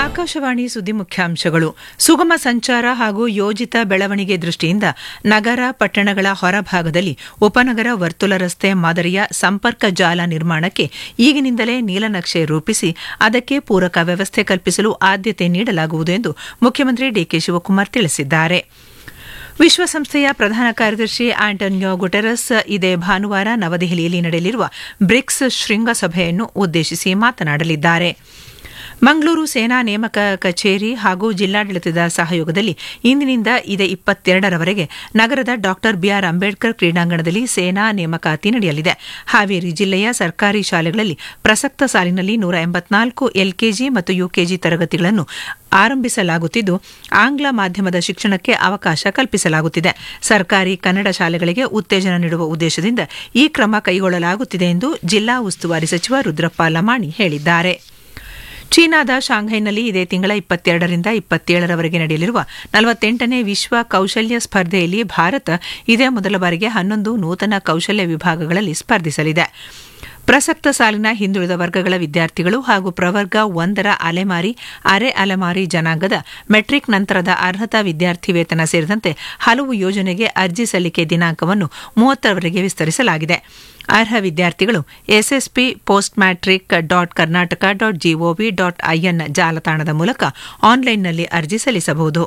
ಆಕಾಶವಾಣಿ ಸುದ್ದಿ ಮುಖ್ಯಾಂಶಗಳು ಸುಗಮ ಸಂಚಾರ ಹಾಗೂ ಯೋಜಿತ ಬೆಳವಣಿಗೆ ದೃಷ್ಟಿಯಿಂದ ನಗರ ಪಟ್ಟಣಗಳ ಹೊರಭಾಗದಲ್ಲಿ ಉಪನಗರ ವರ್ತುಲ ರಸ್ತೆ ಮಾದರಿಯ ಸಂಪರ್ಕ ಜಾಲ ನಿರ್ಮಾಣಕ್ಕೆ ಈಗಿನಿಂದಲೇ ನೀಲನಕ್ಷೆ ರೂಪಿಸಿ ಅದಕ್ಕೆ ಪೂರಕ ವ್ಯವಸ್ಥೆ ಕಲ್ಪಿಸಲು ಆದ್ಯತೆ ನೀಡಲಾಗುವುದು ಎಂದು ಮುಖ್ಯಮಂತ್ರಿ ಡಿಕೆ ಶಿವಕುಮಾರ್ ತಿಳಿಸಿದ್ದಾರೆ ವಿಶ್ವಸಂಸ್ಥೆಯ ಪ್ರಧಾನ ಕಾರ್ಯದರ್ಶಿ ಆಂಟೋನಿಯೋ ಗುಟೆರಸ್ ಇದೇ ಭಾನುವಾರ ನವದೆಹಲಿಯಲ್ಲಿ ನಡೆಯಲಿರುವ ಬ್ರಿಕ್ಸ್ ಶೃಂಗಸಭೆಯನ್ನು ಉದ್ದೇಶಿಸಿ ಮಾತನಾಡಲಿದ್ದಾರೆ ಮಂಗಳೂರು ಸೇನಾ ನೇಮಕ ಕಚೇರಿ ಹಾಗೂ ಜಿಲ್ಲಾಡಳಿತದ ಸಹಯೋಗದಲ್ಲಿ ಇಂದಿನಿಂದ ಇದೇ ಇಪ್ಪತ್ತೆರಡರವರೆಗೆ ನಗರದ ಡಾ ಬಿಆರ್ ಅಂಬೇಡ್ಕರ್ ಕ್ರೀಡಾಂಗಣದಲ್ಲಿ ಸೇನಾ ನೇಮಕಾತಿ ನಡೆಯಲಿದೆ ಹಾವೇರಿ ಜಿಲ್ಲೆಯ ಸರ್ಕಾರಿ ಶಾಲೆಗಳಲ್ಲಿ ಪ್ರಸಕ್ತ ಸಾಲಿನಲ್ಲಿ ನೂರ ಎಂಬತ್ನಾಲ್ಕು ಎಲ್ಕೆಜಿ ಮತ್ತು ಯುಕೆಜಿ ತರಗತಿಗಳನ್ನು ಆರಂಭಿಸಲಾಗುತ್ತಿದ್ದು ಆಂಗ್ಲ ಮಾಧ್ಯಮದ ಶಿಕ್ಷಣಕ್ಕೆ ಅವಕಾಶ ಕಲ್ಪಿಸಲಾಗುತ್ತಿದೆ ಸರ್ಕಾರಿ ಕನ್ನಡ ಶಾಲೆಗಳಿಗೆ ಉತ್ತೇಜನ ನೀಡುವ ಉದ್ದೇಶದಿಂದ ಈ ಕ್ರಮ ಕೈಗೊಳ್ಳಲಾಗುತ್ತಿದೆ ಎಂದು ಜಿಲ್ಲಾ ಉಸ್ತುವಾರಿ ಸಚಿವ ರುದ್ರಪ್ಪ ಲಮಾಣಿ ಹೇಳಿದ್ದಾರೆ ಚೀನಾದ ಶಾಂಘೈನಲ್ಲಿ ಇದೇ ತಿಂಗಳ ಇಪ್ಪತ್ತೆರಡರಿಂದ ಇಪ್ಪತ್ತೇಳರವರೆಗೆ ನಡೆಯಲಿರುವ ನಲವತ್ತೆಂಟನೇ ವಿಶ್ವ ಕೌಶಲ್ಯ ಸ್ಪರ್ಧೆಯಲ್ಲಿ ಭಾರತ ಇದೇ ಮೊದಲ ಬಾರಿಗೆ ಹನ್ನೊಂದು ನೂತನ ಕೌಶಲ್ಯ ವಿಭಾಗಗಳಲ್ಲಿ ಸ್ಪರ್ಧಿಸಲಿದೆ ಪ್ರಸಕ್ತ ಸಾಲಿನ ಹಿಂದುಳಿದ ವರ್ಗಗಳ ವಿದ್ಯಾರ್ಥಿಗಳು ಹಾಗೂ ಪ್ರವರ್ಗ ಒಂದರ ಅಲೆಮಾರಿ ಅರೆ ಅಲೆಮಾರಿ ಜನಾಂಗದ ಮೆಟ್ರಿಕ್ ನಂತರದ ಅರ್ಹತಾ ವಿದ್ಯಾರ್ಥಿ ವೇತನ ಸೇರಿದಂತೆ ಹಲವು ಯೋಜನೆಗೆ ಅರ್ಜಿ ಸಲ್ಲಿಕೆ ದಿನಾಂಕವನ್ನು ಮೂವತ್ತರವರೆಗೆ ವಿಸ್ತರಿಸಲಾಗಿದೆ ಅರ್ಹ ವಿದ್ಯಾರ್ಥಿಗಳು SSP post matric dot Karnataka dot gov dot in ಜಾಲತಾಣದ ಮೂಲಕ ಆನ್ಲೈನ್ನಲ್ಲಿ ಅರ್ಜಿ ಸಲ್ಲಿಸಬಹುದು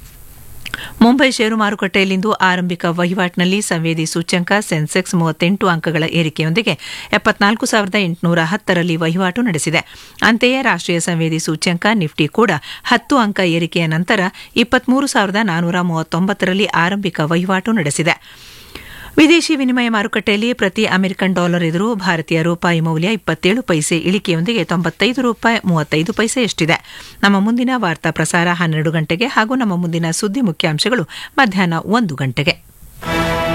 ಮುಂಬೈ ಷೇರು ಮಾರುಕಟ್ಟೆಯಲ್ಲಿಂದು ಆರಂಭಿಕ ವಹಿವಾಟಿನಲ್ಲಿ ಸಂವೇದಿ ಸೂಚ್ಯಂಕ ಸೆನ್ಸೆಕ್ಸ್ ಮೂವತ್ತೆಂಟು ಅಂಕಗಳ ಏರಿಕೆಯೊಂದಿಗೆ ಎಪ್ಪತ್ನಾಲ್ಕು ಸಾವಿರದ ಎಂಟುನೂರ ಹತ್ತರಲ್ಲಿ ವಹಿವಾಟು ನಡೆಸಿದೆ ಅಂತೆಯೇ ರಾಷ್ಟೀಯ ಸಂವೇದಿ ಸೂಚ್ಯಂಕ ನಿಫ್ಟಿ ಕೂಡ ಹತ್ತು ಅಂಕ ಏರಿಕೆಯ ನಂತರ ಇಪ್ಪತ್ಮೂರು ಸಾವಿರದ ನಾನೂರ ಮೂವತ್ತೊಂಬತ್ತರಲ್ಲಿ ಆರಂಭಿಕ ವಹಿವಾಟು ನಡೆಸಿದೆ ವಿದೇಶಿ ವಿನಿಮಯ ಮಾರುಕಟ್ಟೆಯಲ್ಲಿ ಪ್ರತಿ ಅಮೆರಿಕನ್ ಡಾಲರ್ ಎದುರು ಭಾರತೀಯ ರೂಪಾಯಿ ಮೌಲ್ಯ ಇಪ್ಪತ್ತೇಳು ಪೈಸೆ ಇಳಿಕೆಯೊಂದಿಗೆ ತೊಂಬತ್ತೈದು ರೂಪಾಯಿ ಮೂವತ್ತೈದು ಪೈಸೆಯಷ್ಟಿದೆ ನಮ್ಮ ಮುಂದಿನ ವಾರ್ತಾ ಪ್ರಸಾರ ಹನ್ನೆರಡು ಗಂಟೆಗೆ ಹಾಗೂ ನಮ್ಮ ಮುಂದಿನ ಸುದ್ದಿ ಮುಖ್ಯಾಂಶಗಳು ಮಧ್ಯಾಹ್ನ ಒಂದು ಗಂಟೆಗೆ